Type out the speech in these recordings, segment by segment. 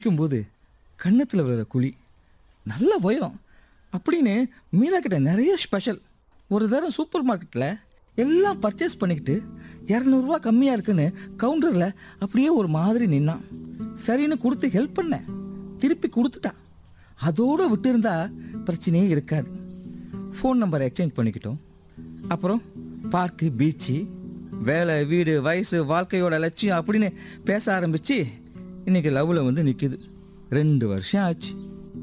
குளிக்கும்போது கன்னத்தில் விழுற குழி நல்ல உயரம் அப்படின்னு மீரா கிட்ட நிறைய ஸ்பெஷல் ஒரு தடவை சூப்பர் மார்க்கெட்டில் எல்லாம் பர்ச்சேஸ் பண்ணிக்கிட்டு இரநூறுவா கம்மியாக இருக்குன்னு கவுண்டரில் அப்படியே ஒரு மாதிரி நின்னான் சரின்னு கொடுத்து ஹெல்ப் பண்ணேன் திருப்பி கொடுத்துட்டா அதோடு விட்டுருந்தா பிரச்சனையே இருக்காது ஃபோன் நம்பரை எக்ஸ்சேஞ்ச் பண்ணிக்கிட்டோம் அப்புறம் பார்க்கு பீச்சு வேலை வீடு வயசு வாழ்க்கையோட லட்சியம் அப்படின்னு பேச ஆரம்பிச்சு இன்னைக்கு லவ்வில் வந்து நிற்குது ரெண்டு வருஷம் ஆச்சு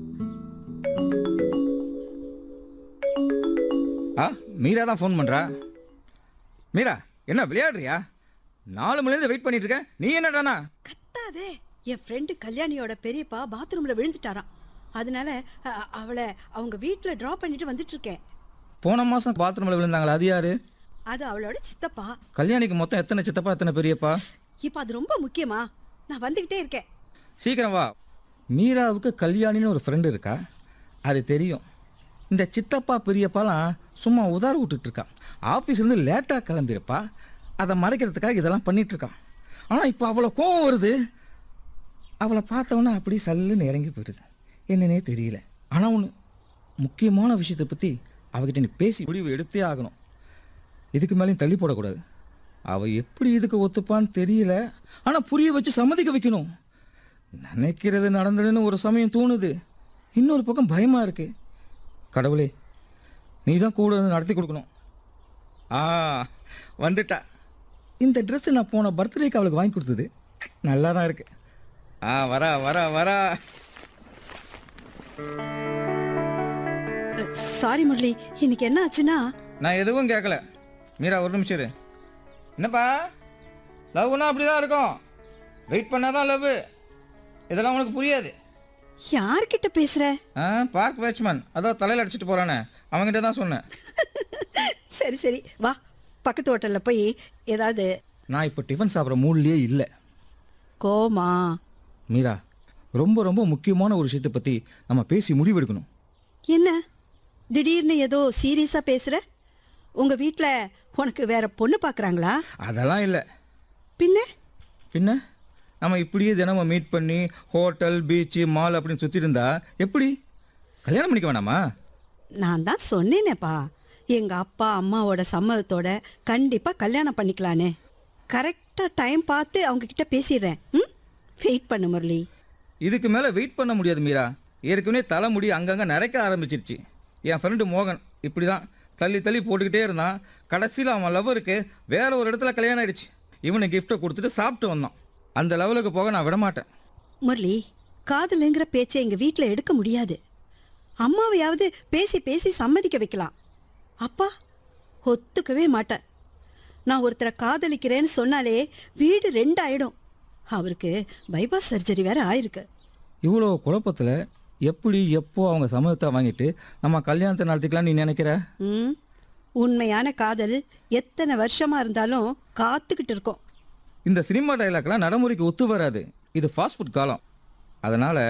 ஆ மீரா தான் ஃபோன் பண்ணுறா மீரா என்ன விளையாடுறியா நாலு மணிலேருந்து வெயிட் பண்ணிட்டு இருக்கேன் நீ என்னடானா கத்தாதே என் ஃப்ரெண்டு கல்யாணியோட பெரியப்பா பாத்ரூம்ல விழுந்துட்டாராம் அதனால அ- அவளை அவங்க வீட்ல டிராப் பண்ணிட்டு வந்துட்டு இருக்கேன் போன மாதம் பாத்ரூமில் விழுந்தாங்களா அது யாரு அது அவளோட சித்தப்பா கல்யாணிக்கு மொத்தம் எத்தனை சித்தப்பா எத்தனை பெரியப்பா இப்போ அது ரொம்ப முக்கியமா நான் வந்துகிட்டே இருக்கேன் சீக்கிரம் வா மீராவுக்கு கல்யாணின்னு ஒரு ஃப்ரெண்டு இருக்கா அது தெரியும் இந்த சித்தப்பா பெரியப்பாலாம் சும்மா உதார விட்டுட்டு இருக்கான் ஆஃபீஸ்லேருந்து லேட்டாக கிளம்பியிருப்பா அதை மறைக்கிறதுக்காக இதெல்லாம் பண்ணிட்டு இருக்கான் ஆனால் இப்போ அவ்வளோ கோவம் வருது அவளை பார்த்தவொன்னே அப்படி சல்லுன்னு இறங்கி போயிடுது என்னன்னே தெரியல ஆனால் ஒன்று முக்கியமான விஷயத்தை பற்றி அவகிட்ட நீ பேசி முடிவு எடுத்தே ஆகணும் இதுக்கு மேலேயும் தள்ளி போடக்கூடாது அவள் எப்படி இதுக்கு ஒத்துப்பான்னு தெரியல ஆனால் புரிய வச்சு சம்மதிக்க வைக்கணும் நினைக்கிறது நடந்துடுன்னு ஒரு சமயம் தோணுது இன்னொரு பக்கம் பயமாக இருக்கு கடவுளே நீ தான் கூட இருந்து நடத்தி கொடுக்கணும் ஆ வந்துட்டா இந்த ட்ரெஸ் நான் போன பர்த்டேக்கு அவளுக்கு வாங்கி கொடுத்தது நல்லா தான் இருக்கு ஆ வரா வரா வரா சாரி முரளி இன்னைக்கு என்ன ஆச்சுன்னா நான் எதுவும் கேட்கல மீரா ஒரு நிமிஷம் இரு என்னப்பா லவ்னா அப்படி தான் இருக்கும் வெயிட் பண்ணாதான் லவ் இதெல்லாம் உனக்கு புரியாது யார்கிட்ட பேசுற ஆ பார்க் வாட்ச்மேன் அதோ தலையில் அடிச்சிட்டு போகிறானே அவன்கிட்ட தான் சொன்னேன் சரி சரி வா பக்கத்து ஹோட்டல்ல போய் ஏதாவது நான் இப்போ டிஃபன் சாப்பிட்ற மூட்லேயே இல்லை கோமா மீரா ரொம்ப ரொம்ப முக்கியமான ஒரு விஷயத்தை பற்றி நம்ம பேசி முடிவெடுக்கணும் என்ன திடீர்னு ஏதோ சீரியஸா பேசுற உங்க வீட்ல உனக்கு வேற பொண்ணு பார்க்கறாங்களா அதெல்லாம் இல்லை பின்ன பின்ன நம்ம இப்படியே தினமும் மீட் பண்ணி ஹோட்டல் பீச்சு மால் அப்படின்னு சுற்றிட்டு இருந்தா எப்படி கல்யாணம் பண்ணிக்க வேணாமா நான் தான் சொன்னேனேப்பா எங்க அப்பா அம்மாவோட சம்மதத்தோட கண்டிப்பா கல்யாணம் பண்ணிக்கலானே கரெக்டா டைம் பார்த்து அவங்க கிட்ட பேசிடுறேன் ம் வெயிட் பண்ணு முரளி இதுக்கு மேலே வெயிட் பண்ண முடியாது மீரா ஏற்கனவே தலைமுடி அங்கங்கே நரைக்க ஆரம்பிச்சிருச்சு என் ஃப்ரெண்டு மோகன் இப்படி தான் தள்ளி தள்ளி போட்டுக்கிட்டே இருந்தான் கடைசியில் அவன் லவ்வருக்கு வேற ஒரு இடத்துல கல்யாணம் ஆயிடுச்சு இவனை கிஃப்ட்டை கொடுத்துட்டு சாப்பிட்டு வந்தான் அந்த லெவலுக்கு போக நான் விட மாட்டேன் முரளி காதலுங்கிற பேச்சை எங்க வீட்ல எடுக்க முடியாது அம்மாவையாவது பேசி பேசி சம்மதிக்க வைக்கலாம் அப்பா ஒத்துக்கவே மாட்டேன் நான் ஒருத்தரை காதலிக்கிறேன்னு சொன்னாலே வீடு ரெண்டாயிடும் அவருக்கு பைபாஸ் சர்ஜரி வேற ஆயிருக்கு இவ்வளோ குழப்பத்தில் எப்படி எப்போ அவங்க சம்மதத்தை வாங்கிட்டு நம்ம கல்யாணத்தை நடத்திக்கலாம் நீ நினைக்கிற ம் உண்மையான காதல் எத்தனை வருஷமா இருந்தாலும் காத்துக்கிட்டு இருக்கோம் இந்த சினிமா டைலாக்லாம் நடைமுறைக்கு ஒத்து வராது இது ஃபாஸ்ட் ஃபுட் காலம் அதனால்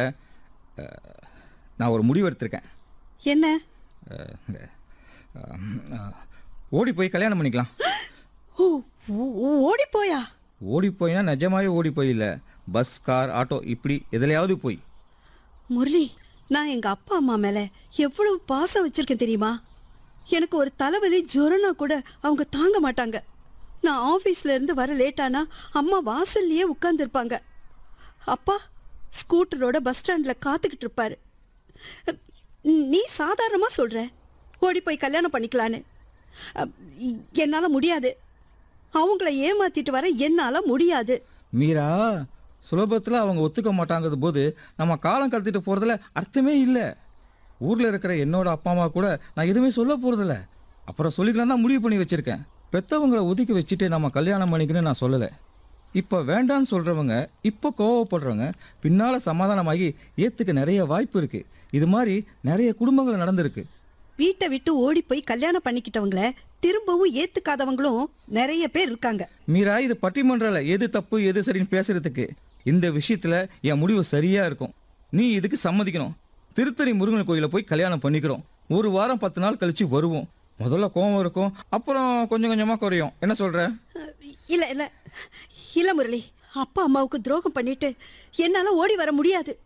நான் ஒரு முடிவு எடுத்திருக்கேன் என்ன அஹ், இந்த, அஹ், ஓடி போய் கல்யாணம் பண்ணிக்கலாம் ஓ ஓ- ஓடி போயா ஓடி போய்னா நிஜமாவே ஓடி போய் இல்லை பஸ் கார் ஆட்டோ இப்படி எதுலையாவது போய் முரளி நான் எங்க அப்பா அம்மா மேல எவ்வளவு பாசம் வச்சிருக்கேன் தெரியுமா எனக்கு ஒரு தலைவலி ஜுரம்னா கூட அவங்க தாங்க மாட்டாங்க நான் ஆபீஸ்ல இருந்து வர லேட்டானா அம்மா வாசல்லையே உட்கார்ந்துருப்பாங்க அப்பா ஸ்கூட்டரோட பஸ் ஸ்டாண்ட்ல காத்துக்கிட்டு இருப்பாரு நீ சாதாரணமா சொல்ற ஓடி போய் கல்யாணம் பண்ணிக்கலான்னு அப், என்னால முடியாது அவங்கள ஏமாத்திட்டு வர என்னால முடியாது மீரா சுலபத்தில் அவங்க ஒத்துக்க மாட்டாங்கிறது போது நம்ம காலம் கடத்திட்டு போகிறதுல அர்த்தமே இல்லை ஊரில் இருக்கிற என்னோட அப்பா அம்மா கூட நான் எதுவுமே சொல்ல போகிறதில்ல அப்புறம் சொல்லிக்கலாம் தான் முடிவு பண்ணி வச்சுருக்கேன் பெற்றவங்களை ஒதுக்கி வச்சுட்டு நம்ம கல்யாணம் பண்ணிக்கணும்னு நான் சொல்லலை இப்போ வேண்டான்னு சொல்கிறவங்க இப்போ கோவப்படுறவங்க பின்னால் சமாதானமாகி ஏற்றுக்க நிறைய வாய்ப்பு இருக்குது இது மாதிரி நிறைய குடும்பங்கள் நடந்திருக்கு வீட்டை விட்டு ஓடி போய் கல்யாணம் பண்ணிக்கிட்டவங்கள திரும்பவும் ஏத்துக்காதவங்களும் நிறைய பேர் இருக்காங்க மீரா இது பட்டிமன்றல எது தப்பு எது சரின்னு பேசுறதுக்கு இந்த விஷயத்துல என் முடிவு சரியா இருக்கும் நீ இதுக்கு சம்மதிக்கணும் திருத்தணி முருகன் கோயில போய் கல்யாணம் பண்ணிக்கிறோம் ஒரு வாரம் பத்து நாள் கழிச்சு வருவோம் முதல்ல கோவம் இருக்கும் அப்புறம் கொஞ்சம் கொஞ்சமா குறையும் என்ன சொல்ற இல்ல இல்ல இல்ல முரளி அப்பா அம்மாவுக்கு துரோகம் பண்ணிட்டு என்னால ஓடி வர முடியாது